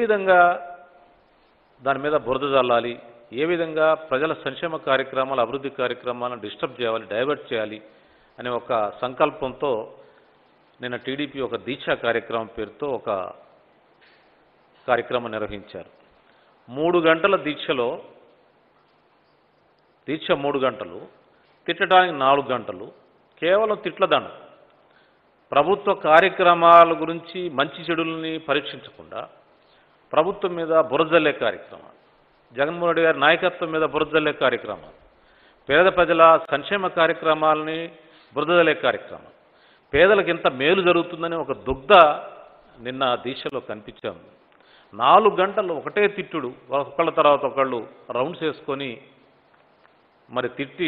విధంగా దాని మీద బురద చల్లాలి ఏ విధంగా ప్రజల సంక్షేమ కార్యక్రమాలు అభివృద్ధి కార్యక్రమాలను డిస్టర్బ్ చేయాలి డైవర్ట్ చేయాలి అనే ఒక సంకల్పంతో నిన్న టీడీపీ ఒక దీక్షా కార్యక్రమం పేరుతో ఒక కార్యక్రమం నిర్వహించారు మూడు గంటల దీక్షలో దీక్ష మూడు గంటలు తిట్టడానికి నాలుగు గంటలు కేవలం తిట్ల దండ ప్రభుత్వ కార్యక్రమాల గురించి మంచి చెడుల్ని పరీక్షించకుండా ప్రభుత్వం మీద బురజల్లే కార్యక్రమాలు జగన్మోహన్ రెడ్డి గారి నాయకత్వం మీద బురజల్లే కార్యక్రమాలు పేద ప్రజల సంక్షేమ కార్యక్రమాలని బురదలే కార్యక్రమం పేదలకు ఎంత మేలు జరుగుతుందని ఒక దుగ్ధ నిన్న దీక్షలో కనిపించాము నాలుగు గంటలు ఒకటే తిట్టుడు ఒకళ్ళ తర్వాత ఒకళ్ళు రౌండ్స్ వేసుకొని మరి తిట్టి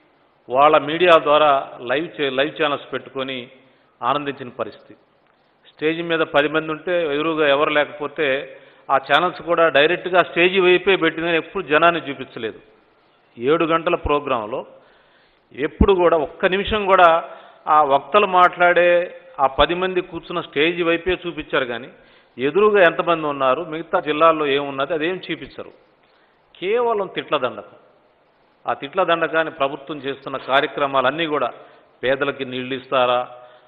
వాళ్ళ మీడియా ద్వారా లైవ్ చే లైవ్ ఛానల్స్ పెట్టుకొని ఆనందించిన పరిస్థితి స్టేజ్ మీద పది మంది ఉంటే ఎదురుగా ఎవరు లేకపోతే ఆ ఛానల్స్ కూడా డైరెక్ట్గా స్టేజ్ వైపే పెట్టిందని ఎప్పుడు జనాన్ని చూపించలేదు ఏడు గంటల ప్రోగ్రాంలో ఎప్పుడు కూడా ఒక్క నిమిషం కూడా ఆ వక్తలు మాట్లాడే ఆ పది మంది కూర్చున్న స్టేజ్ వైపే చూపించారు కానీ ఎదురుగా ఎంతమంది ఉన్నారు మిగతా జిల్లాల్లో ఏమున్నది అదేం చూపించరు కేవలం తిట్ల దండకం ఆ తిట్ల దండకాన్ని ప్రభుత్వం చేస్తున్న కార్యక్రమాలన్నీ కూడా పేదలకి నీళ్ళు ఇస్తారా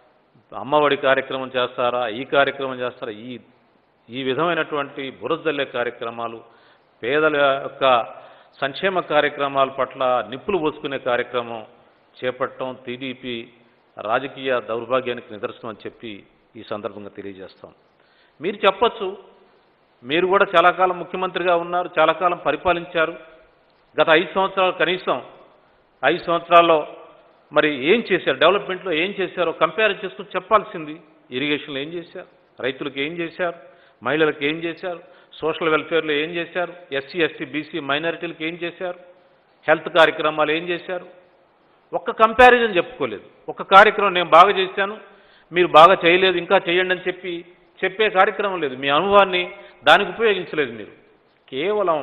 అమ్మఒడి కార్యక్రమం చేస్తారా ఈ కార్యక్రమం చేస్తారా ఈ ఈ విధమైనటువంటి బురదల్లే కార్యక్రమాలు పేదల యొక్క సంక్షేమ కార్యక్రమాల పట్ల నిప్పులు పోసుకునే కార్యక్రమం చేపట్టడం టీడీపీ రాజకీయ దౌర్భాగ్యానికి నిదర్శనం అని చెప్పి ఈ సందర్భంగా తెలియజేస్తాం మీరు చెప్పొచ్చు మీరు కూడా చాలా కాలం ముఖ్యమంత్రిగా ఉన్నారు చాలా కాలం పరిపాలించారు గత ఐదు సంవత్సరాలు కనీసం ఐదు సంవత్సరాల్లో మరి ఏం చేశారు డెవలప్మెంట్లో ఏం చేశారో కంపేర్ చేసుకుని చెప్పాల్సింది ఇరిగేషన్లో ఏం చేశారు రైతులకు ఏం చేశారు మహిళలకు ఏం చేశారు సోషల్ వెల్ఫేర్లో ఏం చేశారు ఎస్సీ ఎస్టీ బీసీ మైనారిటీలకు ఏం చేశారు హెల్త్ కార్యక్రమాలు ఏం చేశారు ఒక్క కంపారిజన్ చెప్పుకోలేదు ఒక్క కార్యక్రమం నేను బాగా చేశాను మీరు బాగా చేయలేదు ఇంకా చేయండి అని చెప్పి చెప్పే కార్యక్రమం లేదు మీ అనుభవాన్ని దానికి ఉపయోగించలేదు మీరు కేవలం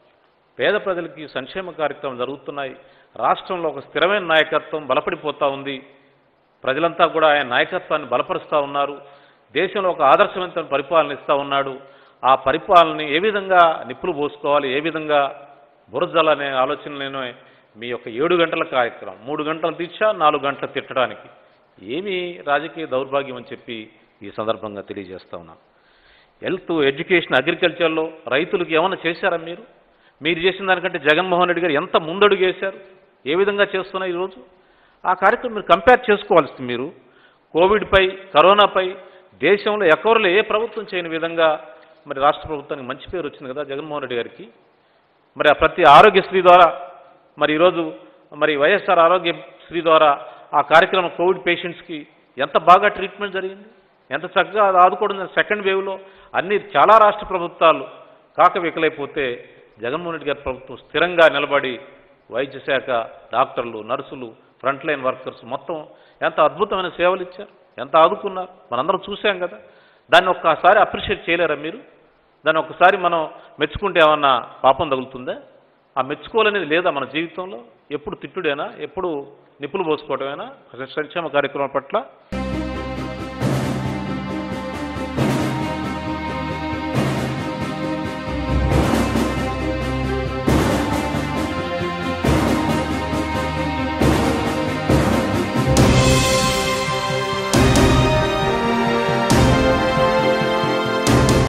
పేద ప్రజలకి సంక్షేమ కార్యక్రమం జరుగుతున్నాయి రాష్ట్రంలో ఒక స్థిరమైన నాయకత్వం బలపడిపోతూ ఉంది ప్రజలంతా కూడా ఆయన నాయకత్వాన్ని బలపరుస్తూ ఉన్నారు దేశంలో ఒక ఆదర్శవంతమైన పరిపాలన ఇస్తూ ఉన్నాడు ఆ పరిపాలనని ఏ విధంగా నిప్పులు పోసుకోవాలి ఏ విధంగా బురజలనే ఆలోచన నేను మీ యొక్క ఏడు గంటల కార్యక్రమం మూడు గంటల దీక్ష నాలుగు గంటలు తిట్టడానికి ఏమీ రాజకీయ దౌర్భాగ్యం అని చెప్పి ఈ సందర్భంగా తెలియజేస్తా ఉన్నాను హెల్త్ ఎడ్యుకేషన్ అగ్రికల్చర్లో రైతులకు ఏమైనా చేశారా మీరు మీరు చేసిన దానికంటే జగన్మోహన్ రెడ్డి గారు ఎంత ముందడుగు వేశారు ఏ విధంగా చేస్తున్నారు ఈరోజు ఆ కార్యక్రమం మీరు కంపేర్ చేసుకోవాల్సింది మీరు కోవిడ్పై కరోనాపై దేశంలో ఎక్కవరలో ఏ ప్రభుత్వం చేయని విధంగా మరి రాష్ట్ర ప్రభుత్వానికి మంచి పేరు వచ్చింది కదా జగన్మోహన్ రెడ్డి గారికి మరి ఆ ప్రతి ఆరోగ్యశ్రీ ద్వారా మరి ఈరోజు మరి వైఎస్ఆర్ ఆరోగ్యశ్రీ ద్వారా ఆ కార్యక్రమం కోవిడ్ పేషెంట్స్కి ఎంత బాగా ట్రీట్మెంట్ జరిగింది ఎంత చక్కగా అది ఆదుకోవడం సెకండ్ వేవ్లో అన్ని చాలా రాష్ట్ర ప్రభుత్వాలు కాక వికలైపోతే జగన్మోహన్ రెడ్డి గారి ప్రభుత్వం స్థిరంగా నిలబడి వైద్య శాఖ డాక్టర్లు నర్సులు ఫ్రంట్ లైన్ వర్కర్స్ మొత్తం ఎంత అద్భుతమైన సేవలు ఇచ్చారు ఎంత ఆదుకున్నారు మనందరం చూసాం కదా దాన్ని ఒక్కసారి అప్రిషియేట్ చేయలేరా మీరు దాన్ని ఒక్కసారి మనం మెచ్చుకుంటే ఏమన్నా పాపం తగులుతుందా ఆ మెచ్చుకోవాలనేది లేదా మన జీవితంలో ఎప్పుడు తిట్టుడేనా ఎప్పుడు నిప్పులు పోసుకోవడమేనా సంక్షేమ కార్యక్రమం పట్ల